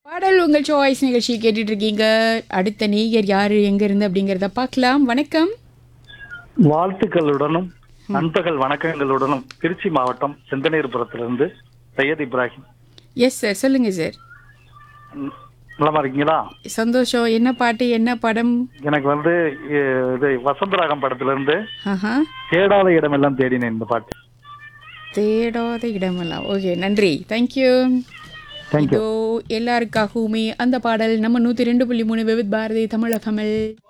பாடல் உங்கள் சாய்ஸ் நிகழ்ச்சி கேட்டுட்டு இருக்கீங்க அடுத்த நேயர் யாரு எங்க இருந்து அப்படிங்கறத பார்க்கலாம் வணக்கம் வாழ்த்துக்களுடனும் நண்பகல் வணக்கங்களுடனும் திருச்சி மாவட்டம் செந்தனீர்புரத்திலிருந்து சையத் இப்ராஹிம் எஸ் சார் சொல்லுங்க சார் ம், நலமா இருக்கீங்களா சந்தோஷம் என்ன பாட்டு என்ன படம் எனக்கு வந்து இ- இது வசந்தராகம் படத்துல இருந்து ஆஹா தேடாத இடமெல்லாம் தேடினேன் இந்த பாட்டு தேடாத இடமெல்லாம் ஓகே நன்றி தேங்க்யூ தேங்க்யூ இதோ எல்லாருக்காகவுமே அந்த பாடல் நம்ம நூத்தி ரெண்டு புள்ளி மூணு விவித் பாரதி தமிழ் தமிழ்